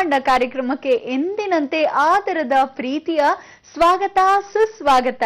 ಬ್ರಹ್ಮಾಂಡ ಕಾರ್ಯಕ್ರಮಕ್ಕೆ ಎಂದಿನಂತೆ ಆದರದ ಪ್ರೀತಿಯ ಸ್ವಾಗತ ಸುಸ್ವಾಗತ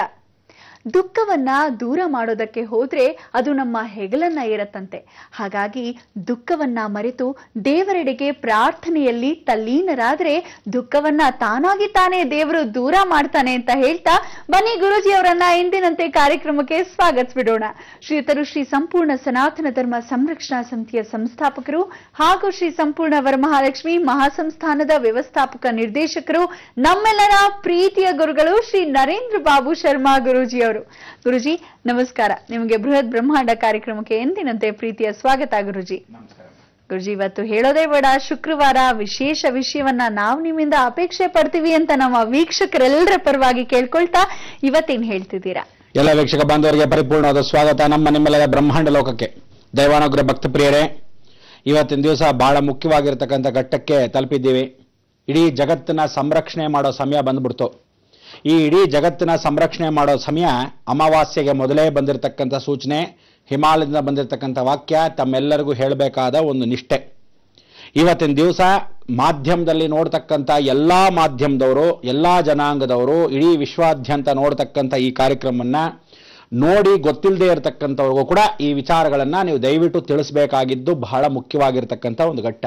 ದುಃಖವನ್ನ ದೂರ ಮಾಡೋದಕ್ಕೆ ಹೋದ್ರೆ ಅದು ನಮ್ಮ ಹೆಗಲನ್ನ ಏರತ್ತಂತೆ ಹಾಗಾಗಿ ದುಃಖವನ್ನ ಮರೆತು ದೇವರೆಡೆಗೆ ಪ್ರಾರ್ಥನೆಯಲ್ಲಿ ತಲ್ಲೀನರಾದ್ರೆ ದುಃಖವನ್ನ ತಾನಾಗಿ ತಾನೇ ದೇವರು ದೂರ ಮಾಡ್ತಾನೆ ಅಂತ ಹೇಳ್ತಾ ಬನ್ನಿ ಗುರುಜಿ ಅವರನ್ನ ಎಂದಿನಂತೆ ಕಾರ್ಯಕ್ರಮಕ್ಕೆ ಸ್ವಾಗತಿಸ್ಬಿಡೋಣ ಶ್ರೀತರು ಶ್ರೀ ಸಂಪೂರ್ಣ ಸನಾತನ ಧರ್ಮ ಸಂರಕ್ಷಣಾ ಸಮಿತಿಯ ಸಂಸ್ಥಾಪಕರು ಹಾಗೂ ಶ್ರೀ ಸಂಪೂರ್ಣ ವರಮಹಾಲಕ್ಷ್ಮಿ ಮಹಾಸಂಸ್ಥಾನದ ವ್ಯವಸ್ಥಾಪಕ ನಿರ್ದೇಶಕರು ನಮ್ಮೆಲ್ಲರ ಪ್ರೀತಿಯ ಗುರುಗಳು ಶ್ರೀ ನರೇಂದ್ರ ಬಾಬು ಶರ್ಮಾ ಗುರೂಜಿ ಅವರು ಗುರುಜಿ ನಮಸ್ಕಾರ ನಿಮಗೆ ಬೃಹತ್ ಬ್ರಹ್ಮಾಂಡ ಕಾರ್ಯಕ್ರಮಕ್ಕೆ ಎಂದಿನಂತೆ ಪ್ರೀತಿಯ ಸ್ವಾಗತ ಗುರುಜಿ ಗುರುಜಿ ಇವತ್ತು ಹೇಳೋದೇ ಬೇಡ ಶುಕ್ರವಾರ ವಿಶೇಷ ವಿಷಯವನ್ನ ನಾವು ನಿಮ್ಮಿಂದ ಅಪೇಕ್ಷೆ ಪಡ್ತೀವಿ ಅಂತ ನಮ್ಮ ವೀಕ್ಷಕರೆಲ್ಲರ ಪರವಾಗಿ ಕೇಳ್ಕೊಳ್ತಾ ಇವತ್ತೇನ್ ಹೇಳ್ತಿದ್ದೀರಾ ಎಲ್ಲ ವೀಕ್ಷಕ ಬಾಂಧವರಿಗೆ ಪರಿಪೂರ್ಣವಾದ ಸ್ವಾಗತ ನಮ್ಮ ನಿಮ್ಮೆಲ್ಲರ ಬ್ರಹ್ಮಾಂಡ ಲೋಕಕ್ಕೆ ದೈವಾನುಗ್ರಹ ಭಕ್ತ ಪ್ರಿಯರೇ ಇವತ್ತಿನ ದಿವಸ ಬಹಳ ಮುಖ್ಯವಾಗಿರ್ತಕ್ಕಂಥ ಘಟ್ಟಕ್ಕೆ ತಲುಪಿದ್ದೀವಿ ಇಡೀ ಜಗತ್ತನ್ನ ಸಂರಕ್ಷಣೆ ಮಾಡೋ ಸಮಯ ಬಂದ್ಬಿಡ್ತು ಈ ಇಡೀ ಜಗತ್ತಿನ ಸಂರಕ್ಷಣೆ ಮಾಡೋ ಸಮಯ ಅಮಾವಾಸ್ಯೆಗೆ ಮೊದಲೇ ಬಂದಿರತಕ್ಕಂಥ ಸೂಚನೆ ಹಿಮಾಲಯದಿಂದ ಬಂದಿರತಕ್ಕಂಥ ವಾಕ್ಯ ತಮ್ಮೆಲ್ಲರಿಗೂ ಹೇಳಬೇಕಾದ ಒಂದು ನಿಷ್ಠೆ ಇವತ್ತಿನ ದಿವಸ ಮಾಧ್ಯಮದಲ್ಲಿ ನೋಡ್ತಕ್ಕಂಥ ಎಲ್ಲಾ ಮಾಧ್ಯಮದವರು ಎಲ್ಲಾ ಜನಾಂಗದವರು ಇಡೀ ವಿಶ್ವಾದ್ಯಂತ ನೋಡ್ತಕ್ಕಂಥ ಈ ಕಾರ್ಯಕ್ರಮವನ್ನ ನೋಡಿ ಗೊತ್ತಿಲ್ಲದೆ ಇರತಕ್ಕಂಥವ್ರಿಗೂ ಕೂಡ ಈ ವಿಚಾರಗಳನ್ನ ನೀವು ದಯವಿಟ್ಟು ತಿಳಿಸ್ಬೇಕಾಗಿದ್ದು ಬಹಳ ಮುಖ್ಯವಾಗಿರ್ತಕ್ಕಂಥ ಒಂದು ಘಟ್ಟ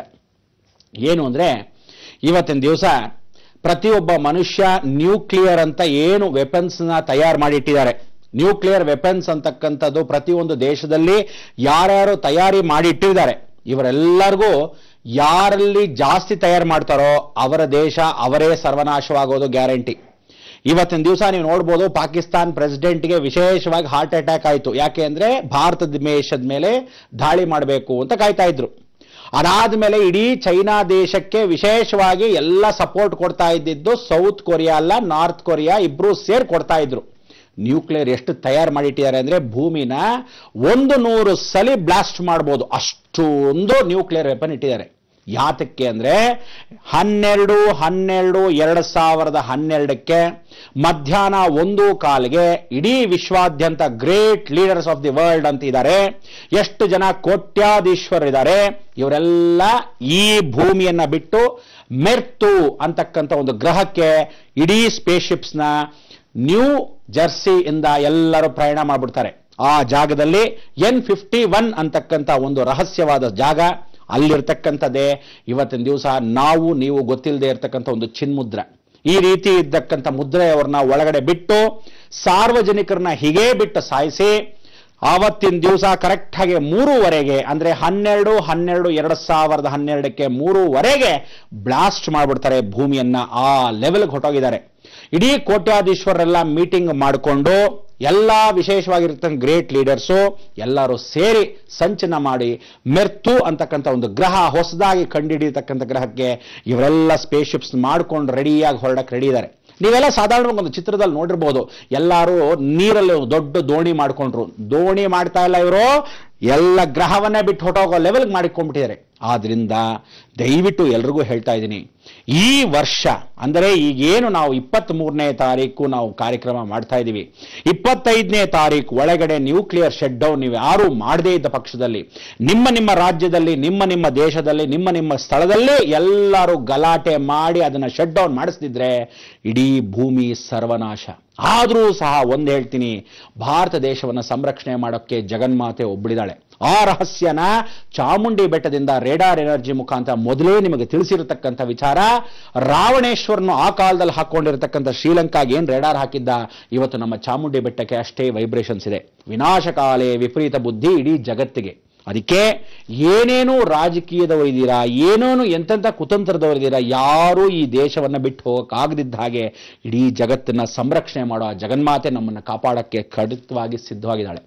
ಏನು ಅಂದ್ರೆ ಇವತ್ತಿನ ದಿವಸ ಪ್ರತಿಯೊಬ್ಬ ಮನುಷ್ಯ ನ್ಯೂಕ್ಲಿಯರ್ ಅಂತ ಏನು ವೆಪನ್ಸ್ ನ ತಯಾರು ಮಾಡಿಟ್ಟಿದ್ದಾರೆ ನ್ಯೂಕ್ಲಿಯರ್ ವೆಪನ್ಸ್ ಅಂತಕ್ಕಂಥದ್ದು ಪ್ರತಿಯೊಂದು ದೇಶದಲ್ಲಿ ಯಾರ್ಯಾರು ತಯಾರಿ ಮಾಡಿಟ್ಟಿದ್ದಾರೆ ಇವರೆಲ್ಲರಿಗೂ ಯಾರಲ್ಲಿ ಜಾಸ್ತಿ ತಯಾರು ಮಾಡ್ತಾರೋ ಅವರ ದೇಶ ಅವರೇ ಸರ್ವನಾಶವಾಗೋದು ಗ್ಯಾರಂಟಿ ಇವತ್ತಿನ ದಿವಸ ನೀವು ನೋಡ್ಬೋದು ಪಾಕಿಸ್ತಾನ್ ಪ್ರೆಸಿಡೆಂಟ್ಗೆ ವಿಶೇಷವಾಗಿ ಹಾರ್ಟ್ ಅಟ್ಯಾಕ್ ಆಯಿತು ಯಾಕೆ ಅಂದ್ರೆ ಭಾರತದ ದೇಶದ ಮೇಲೆ ದಾಳಿ ಮಾಡಬೇಕು ಅಂತ ಕಾಯ್ತಾ ಇದ್ರು ಅದಾದ್ಮೇಲೆ ಇಡೀ ಚೈನಾ ದೇಶಕ್ಕೆ ವಿಶೇಷವಾಗಿ ಎಲ್ಲ ಸಪೋರ್ಟ್ ಕೊಡ್ತಾ ಇದ್ದಿದ್ದು ಸೌತ್ ಕೊರಿಯಾ ಅಲ್ಲ ನಾರ್ತ್ ಕೊರಿಯಾ ಇಬ್ರು ಸೇರ್ ಕೊಡ್ತಾ ಇದ್ರು ನ್ಯೂಕ್ಲಿಯರ್ ಎಷ್ಟು ತಯಾರು ಮಾಡಿಟ್ಟಿದ್ದಾರೆ ಅಂದ್ರೆ ಭೂಮಿನ ಒಂದು ನೂರು ಸಲಿ ಬ್ಲಾಸ್ಟ್ ಮಾಡ್ಬೋದು ಅಷ್ಟೊಂದು ನ್ಯೂಕ್ಲಿಯರ್ ವೆಪನ್ ಇಟ್ಟಿದ್ದಾರೆ ಯಾತಕ್ಕೆ ಅಂದ್ರೆ ಹನ್ನೆರಡು ಹನ್ನೆರಡು ಎರಡು ಸಾವಿರದ ಹನ್ನೆರಡಕ್ಕೆ ಮಧ್ಯಾಹ್ನ ಒಂದು ಕಾಲಿಗೆ ಇಡೀ ವಿಶ್ವಾದ್ಯಂತ great leaders of the world ಅಂತ ಇದ್ದಾರೆ ಎಷ್ಟು ಜನ ಕೋಟ್ಯಾಧೀಶ್ವರಿದ್ದಾರೆ ಇವರೆಲ್ಲ ಈ ಭೂಮಿಯನ್ನ ಬಿಟ್ಟು ಮೆರ್ತು ಅಂತಕ್ಕಂಥ ಒಂದು ಗ್ರಹಕ್ಕೆ ಇಡೀ ಸ್ಪೇಸ್ ಶಿಪ್ಸ್ನ ನ್ಯೂ ಜರ್ಸಿ ಇಂದ ಎಲ್ಲರೂ ಪ್ರಯಾಣ ಮಾಡ್ಬಿಡ್ತಾರೆ ಆ ಜಾಗದಲ್ಲಿ ಎನ್ ಫಿಫ್ಟಿ ಒನ್ ಅಂತಕ್ಕಂಥ ಒಂದು ರಹಸ್ಯವಾದ ಜಾಗ ಅಲ್ಲಿರ್ತಕ್ಕಂಥದ್ದೇ ಇವತ್ತಿನ ದಿವಸ ನಾವು ನೀವು ಗೊತ್ತಿಲ್ಲದೆ ಇರತಕ್ಕಂಥ ಒಂದು ಚಿನ್ಮುದ್ರ ಈ ರೀತಿ ಇದ್ದಕ್ಕಂಥ ಮುದ್ರೆಯವ್ರನ್ನ ಒಳಗಡೆ ಬಿಟ್ಟು ಸಾರ್ವಜನಿಕರನ್ನ ಹೀಗೇ ಬಿಟ್ಟು ಸಾಯಿಸಿ ಆವತ್ತಿನ ದಿವಸ ಕರೆಕ್ಟ್ ಆಗಿ ಮೂರುವರೆಗೆ ಅಂದ್ರೆ ಹನ್ನೆರಡು ಹನ್ನೆರಡು ಎರಡು ಸಾವಿರದ ಹನ್ನೆರಡಕ್ಕೆ ಮೂರುವರೆಗೆ ಬ್ಲಾಸ್ಟ್ ಮಾಡ್ಬಿಡ್ತಾರೆ ಭೂಮಿಯನ್ನ ಆ ಲೆವೆಲ್ಗೆ ಹೊಟ್ಟೋಗಿದ್ದಾರೆ ಇಡೀ ಕೋಟ್ಯಾಧೀಶ್ವರೆಲ್ಲ ಮೀಟಿಂಗ್ ಮಾಡಿಕೊಂಡು ಎಲ್ಲ ವಿಶೇಷವಾಗಿರ್ತಕ್ಕಂಥ ಗ್ರೇಟ್ ಲೀಡರ್ಸು ಎಲ್ಲರೂ ಸೇರಿ ಸಂಚನ ಮಾಡಿ ಮೆರ್ತು ಅಂತಕ್ಕಂಥ ಒಂದು ಗ್ರಹ ಹೊಸದಾಗಿ ಕಂಡುಹಿಡಿಯತಕ್ಕಂಥ ಗ್ರಹಕ್ಕೆ ಇವರೆಲ್ಲ ಸ್ಪೇಸ್ ಶಿಪ್ಸ್ ಮಾಡ್ಕೊಂಡು ರೆಡಿಯಾಗಿ ಹೊರಡಕ್ಕೆ ರೆಡಿ ಇದ್ದಾರೆ ನೀವೆಲ್ಲ ಸಾಧಾರಣವಾಗಿ ಒಂದು ಚಿತ್ರದಲ್ಲಿ ನೋಡಿರ್ಬೋದು ಎಲ್ಲರೂ ನೀರಲ್ಲಿ ಒಂದು ದೊಡ್ಡ ದೋಣಿ ಮಾಡ್ಕೊಂಡ್ರು ದೋಣಿ ಮಾಡ್ತಾ ಇಲ್ಲ ಇವರು ಎಲ್ಲ ಗ್ರಹವನ್ನೇ ಬಿಟ್ಟು ಹೊಟ್ಟೋಗೋ ಲೆವೆಲ್ಗೆ ಮಾಡಿಕೊಂಡ್ಬಿಟ್ಟಿದ್ದಾರೆ ಆದ್ರಿಂದ ದಯವಿಟ್ಟು ಎಲ್ರಿಗೂ ಹೇಳ್ತಾ ಇದ್ದೀನಿ ಈ ವರ್ಷ ಅಂದರೆ ಈಗೇನು ನಾವು ಇಪ್ಪತ್ತ್ ಮೂರನೇ ತಾರೀಕು ನಾವು ಕಾರ್ಯಕ್ರಮ ಮಾಡ್ತಾ ಇದ್ದೀವಿ ಇಪ್ಪತ್ತೈದನೇ ತಾರೀಕು ಒಳಗಡೆ ನ್ಯೂಕ್ಲಿಯರ್ ಶಟ್ ಡೌನ್ ನೀವು ಯಾರು ಮಾಡದೇ ಇದ್ದ ಪಕ್ಷದಲ್ಲಿ ನಿಮ್ಮ ನಿಮ್ಮ ರಾಜ್ಯದಲ್ಲಿ ನಿಮ್ಮ ನಿಮ್ಮ ದೇಶದಲ್ಲಿ ನಿಮ್ಮ ನಿಮ್ಮ ಸ್ಥಳದಲ್ಲಿ ಎಲ್ಲರೂ ಗಲಾಟೆ ಮಾಡಿ ಅದನ್ನ ಶಟ್ ಡೌನ್ ಮಾಡಿಸ್ತಿದ್ರೆ ಇಡೀ ಭೂಮಿ ಸರ್ವನಾಶ ಆದರೂ ಸಹ ಒಂದು ಹೇಳ್ತೀನಿ ಭಾರತ ದೇಶವನ್ನು ಸಂರಕ್ಷಣೆ ಮಾಡೋಕ್ಕೆ ಜಗನ್ಮಾತೆ ಒಬ್ಬಳಿದಾಳೆ ಆ ರಹಸ್ಯನ ಚಾಮುಂಡಿ ಬೆಟ್ಟದಿಂದ ರೇಡಾರ್ ಎನರ್ಜಿ ಮುಖಾಂತರ ಮೊದಲೇ ನಿಮಗೆ ತಿಳಿಸಿರತಕ್ಕಂಥ ವಿಚಾರ ರಾವಣೇಶ್ವರನು ಆ ಕಾಲದಲ್ಲಿ ಹಾಕೊಂಡಿರತಕ್ಕಂಥ ಶ್ರೀಲಂಕಾಗೆ ಏನ್ ರೇಡಾರ್ ಹಾಕಿದ್ದ ಇವತ್ತು ನಮ್ಮ ಚಾಮುಂಡಿ ಬೆಟ್ಟಕ್ಕೆ ಅಷ್ಟೇ ವೈಬ್ರೇಷನ್ಸ್ ಇದೆ ವಿನಾಶಕಾಲೆ ವಿಪರೀತ ಬುದ್ಧಿ ಇಡೀ ಜಗತ್ತಿಗೆ ಅದಕ್ಕೆ ಏನೇನು ರಾಜಕೀಯದವರು ಇದ್ದೀರಾ ಏನೇನು ಎಂತೆಂಥ ಕುತಂತ್ರದವರಿದ್ದೀರಾ ಯಾರೂ ಈ ದೇಶವನ್ನ ಬಿಟ್ಟು ಹೋಗಕ್ಕಾಗದಿದ್ದ ಹಾಗೆ ಇಡೀ ಜಗತ್ತನ್ನ ಸಂರಕ್ಷಣೆ ಮಾಡೋ ಆ ಜಗನ್ಮಾತೆ ನಮ್ಮನ್ನು ಕಾಪಾಡಕ್ಕೆ ಖಡಿತವಾಗಿ ಸಿದ್ಧವಾಗಿದ್ದಾಳೆ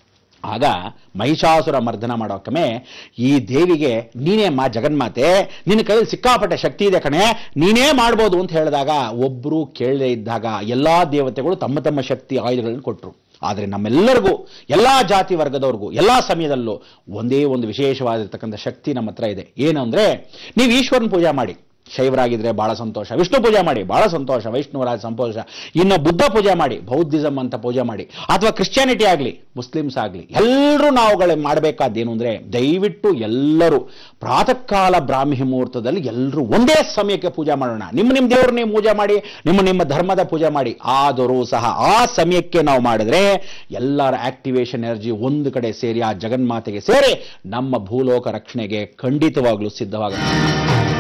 ಆಗ ಮಹಿಷಾಸುರ ಮರ್ದನ ಮಾಡೋಕಮೆ ಈ ದೇವಿಗೆ ನೀನೇ ಮಾ ಜಗನ್ಮಾತೆ ನಿನ್ನ ಕೈಯಲ್ಲಿ ಸಿಕ್ಕಾಪಟ್ಟೆ ಶಕ್ತಿ ಇದೆ ಕಣೆ ನೀನೇ ಮಾಡ್ಬೋದು ಅಂತ ಹೇಳಿದಾಗ ಒಬ್ಬರು ಕೇಳದೇ ಇದ್ದಾಗ ಎಲ್ಲಾ ದೇವತೆಗಳು ತಮ್ಮ ತಮ್ಮ ಶಕ್ತಿ ಆಯುಧಗಳನ್ನು ಕೊಟ್ಟರು ಆದರೆ ನಮ್ಮೆಲ್ಲರಿಗೂ ಎಲ್ಲಾ ಜಾತಿ ವರ್ಗದವ್ರಿಗೂ ಎಲ್ಲಾ ಸಮಯದಲ್ಲೂ ಒಂದೇ ಒಂದು ವಿಶೇಷವಾಗಿರ್ತಕ್ಕಂಥ ಶಕ್ತಿ ನಮ್ಮ ಹತ್ರ ಇದೆ ಏನು ಅಂದ್ರೆ ನೀವು ಈಶ್ವರನ ಪೂಜೆ ಮಾಡಿ ಶೈವರಾಗಿದ್ರೆ ಬಹಳ ಸಂತೋಷ ವಿಷ್ಣು ಪೂಜೆ ಮಾಡಿ ಬಹಳ ಸಂತೋಷ ವೈಷ್ಣವರಾಜ ಸಂತೋಷ ಇನ್ನು ಬುದ್ಧ ಪೂಜೆ ಮಾಡಿ ಬೌದ್ಧಿಸಮ್ ಅಂತ ಪೂಜೆ ಮಾಡಿ ಅಥವಾ ಕ್ರಿಶ್ಚಿಯಾನಿಟಿ ಆಗಲಿ ಮುಸ್ಲಿಮ್ಸ್ ಆಗಲಿ ಎಲ್ಲರೂ ನಾವುಗಳು ಮಾಡಬೇಕಾದ್ದೇನು ಅಂದರೆ ದಯವಿಟ್ಟು ಎಲ್ಲರೂ ಪ್ರಾತಃ ಕಾಲ ಬ್ರಾಹ್ಮಿ ಮುಹೂರ್ತದಲ್ಲಿ ಎಲ್ಲರೂ ಒಂದೇ ಸಮಯಕ್ಕೆ ಪೂಜೆ ಮಾಡೋಣ ನಿಮ್ಮ ನಿಮ್ಮ ದೇವರು ನೀವು ಪೂಜೆ ಮಾಡಿ ನಿಮ್ಮ ನಿಮ್ಮ ಧರ್ಮದ ಪೂಜೆ ಮಾಡಿ ಆದರೂ ಸಹ ಆ ಸಮಯಕ್ಕೆ ನಾವು ಮಾಡಿದ್ರೆ ಎಲ್ಲರ ಆಕ್ಟಿವೇಶನ್ ಎನರ್ಜಿ ಒಂದು ಕಡೆ ಸೇರಿ ಆ ಜಗನ್ಮಾತೆಗೆ ಸೇರಿ ನಮ್ಮ ಭೂಲೋಕ ರಕ್ಷಣೆಗೆ ಖಂಡಿತವಾಗ್ಲೂ ಸಿದ್ಧವಾಗುತ್ತೆ